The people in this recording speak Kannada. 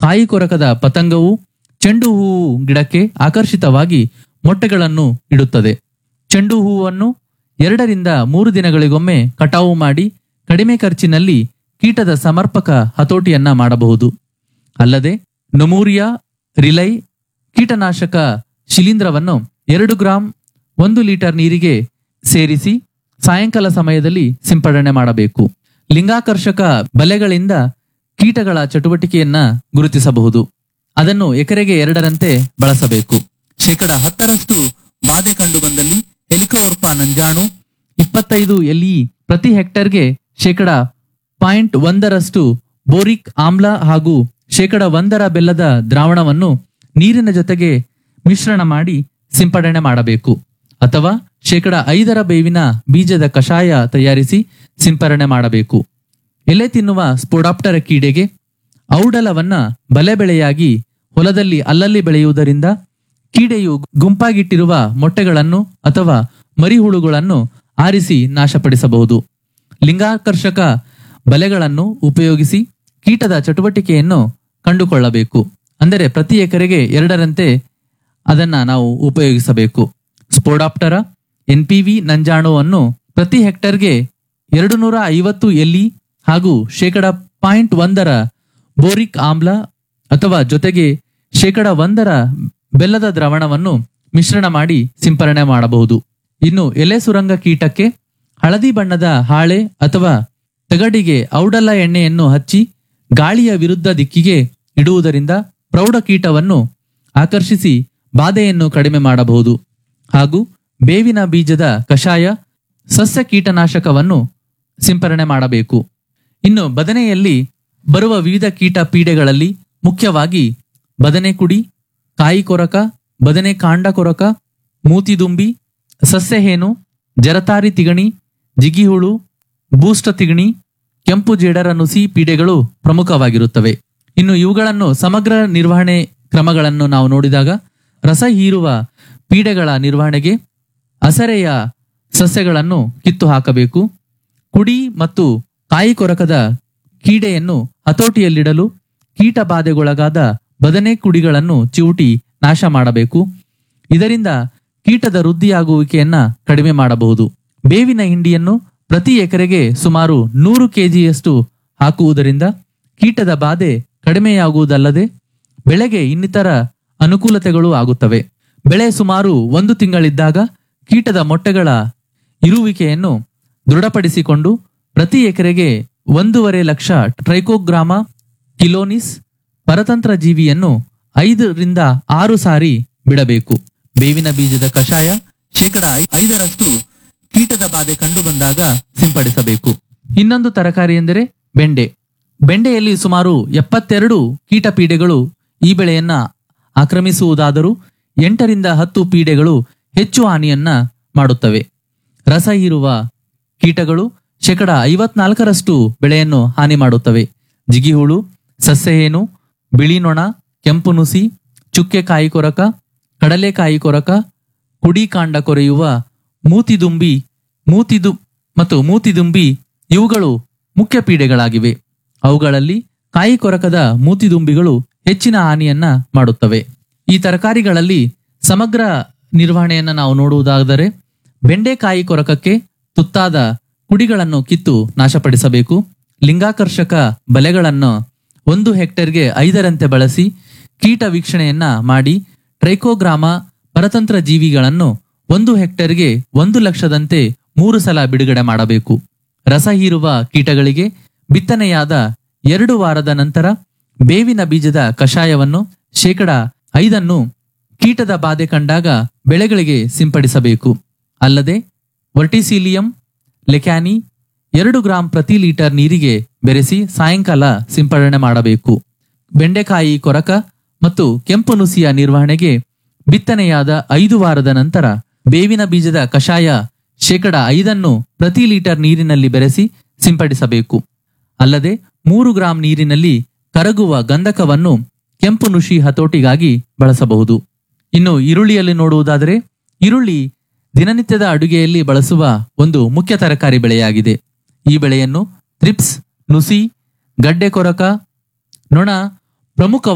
ಕಾಯಿ ಕೊರಕದ ಪತಂಗವು ಚೆಂಡು ಹೂವು ಗಿಡಕ್ಕೆ ಆಕರ್ಷಿತವಾಗಿ ಮೊಟ್ಟೆಗಳನ್ನು ಇಡುತ್ತದೆ ಚೆಂಡು ಹೂವನ್ನು ಎರಡರಿಂದ ಮೂರು ದಿನಗಳಿಗೊಮ್ಮೆ ಕಟಾವು ಮಾಡಿ ಕಡಿಮೆ ಖರ್ಚಿನಲ್ಲಿ ಕೀಟದ ಸಮರ್ಪಕ ಹತೋಟಿಯನ್ನ ಮಾಡಬಹುದು ಅಲ್ಲದೆ ನೊಮೂರಿಯಾ ರಿಲೈ ಕೀಟನಾಶಕ ಶಿಲೀಂಧ್ರವನ್ನು ಎರಡು ಗ್ರಾಂ ಒಂದು ಲೀಟರ್ ನೀರಿಗೆ ಸೇರಿಸಿ ಸಾಯಂಕಾಲ ಸಮಯದಲ್ಲಿ ಸಿಂಪಡಣೆ ಮಾಡಬೇಕು ಲಿಂಗಾಕರ್ಷಕ ಬಲೆಗಳಿಂದ ಕೀಟಗಳ ಚಟುವಟಿಕೆಯನ್ನ ಗುರುತಿಸಬಹುದು ಅದನ್ನು ಎಕರೆಗೆ ಎರಡರಂತೆ ಬಳಸಬೇಕು ಶೇಕಡ ಹತ್ತರಷ್ಟು ಬಾಧೆ ಕಂಡು ಬಂದಲ್ಲಿ ಹೆಲಿಕೋವರ್ಪ ನಂಜಾಣು ಇಪ್ಪತ್ತೈದು ಎಲ್ಇ ಪ್ರತಿ ಹೆಕ್ಟರ್ಗೆ ಶೇಕಡ ಪಾಯಿಂಟ್ ಒಂದರಷ್ಟು ಬೋರಿಕ್ ಆಮ್ಲ ಹಾಗೂ ಶೇಕಡ ಒಂದರ ಬೆಲ್ಲದ ದ್ರಾವಣವನ್ನು ನೀರಿನ ಜೊತೆಗೆ ಮಿಶ್ರಣ ಮಾಡಿ ಸಿಂಪಡಣೆ ಮಾಡಬೇಕು ಅಥವಾ ಶೇಕಡ ಐದರ ಬೇವಿನ ಬೀಜದ ಕಷಾಯ ತಯಾರಿಸಿ ಸಿಂಪರಣೆ ಮಾಡಬೇಕು ಎಲೆ ತಿನ್ನುವ ಸ್ಪೋಡಾಪ್ಟರ ಕೀಡೆಗೆ ಔಡಲವನ್ನ ಬಲೆ ಬೆಳೆಯಾಗಿ ಹೊಲದಲ್ಲಿ ಅಲ್ಲಲ್ಲಿ ಬೆಳೆಯುವುದರಿಂದ ಕೀಡೆಯು ಗುಂಪಾಗಿಟ್ಟಿರುವ ಮೊಟ್ಟೆಗಳನ್ನು ಅಥವಾ ಮರಿಹುಳುಗಳನ್ನು ಆರಿಸಿ ನಾಶಪಡಿಸಬಹುದು ಲಿಂಗಾಕರ್ಷಕ ಬಲೆಗಳನ್ನು ಉಪಯೋಗಿಸಿ ಕೀಟದ ಚಟುವಟಿಕೆಯನ್ನು ಕಂಡುಕೊಳ್ಳಬೇಕು ಅಂದರೆ ಪ್ರತಿ ಎಕರೆಗೆ ಎರಡರಂತೆ ಅದನ್ನ ನಾವು ಉಪಯೋಗಿಸಬೇಕು ಸ್ಪೋಡಾಪ್ಟರ ಎನ್ಪಿವಿ ನಂಜಾಣುವನ್ನು ಪ್ರತಿ ಹೆಕ್ಟರ್ಗೆ ಎರಡು ನೂರ ಐವತ್ತು ಎಲ್ಲಿ ಹಾಗೂ ಶೇಕಡ ಪಾಯಿಂಟ್ ಒಂದರ ಬೋರಿಕ್ ಆಮ್ಲ ಅಥವಾ ಜೊತೆಗೆ ಶೇಕಡ ಒಂದರ ಬೆಲ್ಲದ ದ್ರವಣವನ್ನು ಮಿಶ್ರಣ ಮಾಡಿ ಸಿಂಪರಣೆ ಮಾಡಬಹುದು ಇನ್ನು ಎಲೆ ಸುರಂಗ ಕೀಟಕ್ಕೆ ಹಳದಿ ಬಣ್ಣದ ಹಾಳೆ ಅಥವಾ ತಗಡಿಗೆ ಔಡಲ ಎಣ್ಣೆಯನ್ನು ಹಚ್ಚಿ ಗಾಳಿಯ ವಿರುದ್ಧ ದಿಕ್ಕಿಗೆ ಇಡುವುದರಿಂದ ಪ್ರೌಢ ಕೀಟವನ್ನು ಆಕರ್ಷಿಸಿ ಬಾಧೆಯನ್ನು ಕಡಿಮೆ ಮಾಡಬಹುದು ಹಾಗೂ ಬೇವಿನ ಬೀಜದ ಕಷಾಯ ಸಸ್ಯ ಕೀಟನಾಶಕವನ್ನು ಸಿಂಪರಣೆ ಮಾಡಬೇಕು ಇನ್ನು ಬದನೆಯಲ್ಲಿ ಬರುವ ವಿವಿಧ ಕೀಟ ಪೀಡೆಗಳಲ್ಲಿ ಮುಖ್ಯವಾಗಿ ಬದನೆ ಕುಡಿ ಕಾಯಿ ಕೊರಕ ಬದನೆ ಕಾಂಡ ಕೊರಕ ಮೂತಿದುಂಬಿ ಸಸ್ಯಹೇನು ಜರತಾರಿ ತಿಗಣಿ ಜಿಗಿಹುಳು ಬೂಷ್ಟ ತಿಗಣಿ ಕೆಂಪು ಜೇಡರ ನುಸಿ ಪೀಡೆಗಳು ಪ್ರಮುಖವಾಗಿರುತ್ತವೆ ಇನ್ನು ಇವುಗಳನ್ನು ಸಮಗ್ರ ನಿರ್ವಹಣೆ ಕ್ರಮಗಳನ್ನು ನಾವು ನೋಡಿದಾಗ ರಸ ಹೀರುವ ಪೀಡೆಗಳ ನಿರ್ವಹಣೆಗೆ ಅಸರೆಯ ಸಸ್ಯಗಳನ್ನು ಕಿತ್ತು ಹಾಕಬೇಕು ಕುಡಿ ಮತ್ತು ಕಾಯಿ ಕೊರಕದ ಕೀಡೆಯನ್ನು ಹತೋಟಿಯಲ್ಲಿಡಲು ಕೀಟ ಬಾಧೆಗೊಳಗಾದ ಬದನೆ ಕುಡಿಗಳನ್ನು ಚಿವುಟಿ ನಾಶ ಮಾಡಬೇಕು ಇದರಿಂದ ಕೀಟದ ವೃದ್ಧಿಯಾಗುವಿಕೆಯನ್ನ ಕಡಿಮೆ ಮಾಡಬಹುದು ಬೇವಿನ ಹಿಂಡಿಯನ್ನು ಪ್ರತಿ ಎಕರೆಗೆ ಸುಮಾರು ನೂರು ಕೆಜಿಯಷ್ಟು ಹಾಕುವುದರಿಂದ ಕೀಟದ ಬಾಧೆ ಕಡಿಮೆಯಾಗುವುದಲ್ಲದೆ ಬೆಳೆಗೆ ಇನ್ನಿತರ ಅನುಕೂಲತೆಗಳು ಆಗುತ್ತವೆ ಬೆಳೆ ಸುಮಾರು ಒಂದು ತಿಂಗಳಿದ್ದಾಗ ಕೀಟದ ಮೊಟ್ಟೆಗಳ ಇರುವಿಕೆಯನ್ನು ದೃಢಪಡಿಸಿಕೊಂಡು ಪ್ರತಿ ಎಕರೆಗೆ ಒಂದೂವರೆ ಲಕ್ಷ ಟ್ರೈಕೋಗ್ರಾಮ ಕಿಲೋನಿಸ್ ಪರತಂತ್ರ ಜೀವಿಯನ್ನು ಐದರಿಂದ ಆರು ಸಾರಿ ಬಿಡಬೇಕು ಬೇವಿನ ಬೀಜದ ಕಷಾಯ ಶೇಕಡ ಐ- ಐದರಷ್ಟು ಕೀಟದ ಬಾಧೆ ಕಂಡು ಬಂದಾಗ ಸಿಂಪಡಿಸಬೇಕು ಇನ್ನೊಂದು ತರಕಾರಿ ಎಂದರೆ ಬೆಂಡೆ ಬೆಂಡೆಯಲ್ಲಿ ಸುಮಾರು ಎಪ್ಪತ್ತೆರಡು ಕೀಟ ಪೀಡೆಗಳು ಈ ಬೆಳೆಯನ್ನ ಆಕ್ರಮಿಸುವುದಾದರೂ ಎಂಟರಿಂದ ಹತ್ತು ಪೀಡೆಗಳು ಹೆಚ್ಚು ಹಾನಿಯನ್ನ ಮಾಡುತ್ತವೆ ರಸ ಹೀರುವ ಕೀಟಗಳು ಶೇಕಡ ಐವತ್ನಾಲ್ಕರಷ್ಟು ಬೆಳೆಯನ್ನು ಹಾನಿ ಮಾಡುತ್ತವೆ ಜಿಗಿಹುಳು ಸಸ್ಯಹೇನು ಬಿಳಿ ನೊಣ ಕೆಂಪು ನುಸಿ ಚುಕ್ಕೆ ಕಾಯಿ ಕೊರಕ ಕಡಲೆಕಾಯಿ ಕೊರಕ ಕುಡಿ ಕಾಂಡ ಕೊರೆಯುವ ಮೂತಿದುಂಬಿ ಮೂತಿದು ಮತ್ತು ಮೂತಿದುಂಬಿ ಇವುಗಳು ಮುಖ್ಯ ಪೀಡೆಗಳಾಗಿವೆ ಅವುಗಳಲ್ಲಿ ಕಾಯಿ ಕೊರಕದ ಮೂತಿದುಂಬಿಗಳು ಹೆಚ್ಚಿನ ಹಾನಿಯನ್ನ ಮಾಡುತ್ತವೆ ಈ ತರಕಾರಿಗಳಲ್ಲಿ ಸಮಗ್ರ ನಿರ್ವಹಣೆಯನ್ನ ನಾವು ನೋಡುವುದಾದರೆ ಬೆಂಡೆಕಾಯಿ ಕೊರಕಕ್ಕೆ ತುತ್ತಾದ ಕುಡಿಗಳನ್ನು ಕಿತ್ತು ನಾಶಪಡಿಸಬೇಕು ಲಿಂಗಾಕರ್ಷಕ ಬಲೆಗಳನ್ನು ಒಂದು ಹೆಕ್ಟೇರ್ಗೆ ಐದರಂತೆ ಬಳಸಿ ಕೀಟ ವೀಕ್ಷಣೆಯನ್ನ ಮಾಡಿ ಟ್ರೈಕೋಗ್ರಾಮ ಪರತಂತ್ರ ಜೀವಿಗಳನ್ನು ಒಂದು ಹೆಕ್ಟೇರ್ಗೆ ಒಂದು ಲಕ್ಷದಂತೆ ಮೂರು ಸಲ ಬಿಡುಗಡೆ ಮಾಡಬೇಕು ರಸ ಹೀರುವ ಕೀಟಗಳಿಗೆ ಬಿತ್ತನೆಯಾದ ಎರಡು ವಾರದ ನಂತರ ಬೇವಿನ ಬೀಜದ ಕಷಾಯವನ್ನು ಶೇಕಡ ಐದನ್ನು ಕೀಟದ ಬಾಧೆ ಕಂಡಾಗ ಬೆಳೆಗಳಿಗೆ ಸಿಂಪಡಿಸಬೇಕು ಅಲ್ಲದೆ ವರ್ಟಿಸಿಲಿಯಂ ಲೆಕ್ಯಾನಿ ಎರಡು ಗ್ರಾಂ ಪ್ರತಿ ಲೀಟರ್ ನೀರಿಗೆ ಬೆರೆಸಿ ಸಾಯಂಕಾಲ ಸಿಂಪಡಣೆ ಮಾಡಬೇಕು ಬೆಂಡೆಕಾಯಿ ಕೊರಕ ಮತ್ತು ಕೆಂಪು ನುಸಿಯ ನಿರ್ವಹಣೆಗೆ ಬಿತ್ತನೆಯಾದ ಐದು ವಾರದ ನಂತರ ಬೇವಿನ ಬೀಜದ ಕಷಾಯ ಶೇಕಡ ಐದನ್ನು ಪ್ರತಿ ಲೀಟರ್ ನೀರಿನಲ್ಲಿ ಬೆರೆಸಿ ಸಿಂಪಡಿಸಬೇಕು ಅಲ್ಲದೆ ಮೂರು ಗ್ರಾಂ ನೀರಿನಲ್ಲಿ ಕರಗುವ ಗಂಧಕವನ್ನು ಕೆಂಪು ನುಷಿ ಹತೋಟಿಗಾಗಿ ಬಳಸಬಹುದು ಇನ್ನು ಈರುಳ್ಳಿಯಲ್ಲಿ ನೋಡುವುದಾದರೆ ಈರುಳ್ಳಿ ದಿನನಿತ್ಯದ ಅಡುಗೆಯಲ್ಲಿ ಬಳಸುವ ಒಂದು ಮುಖ್ಯ ತರಕಾರಿ ಬೆಳೆಯಾಗಿದೆ ಈ ಬೆಳೆಯನ್ನು ಥ್ರಿಪ್ಸ್ ನುಸಿ ಗಡ್ಡೆ ಕೊರಕ ನೊಣ ಪ್ರಮುಖ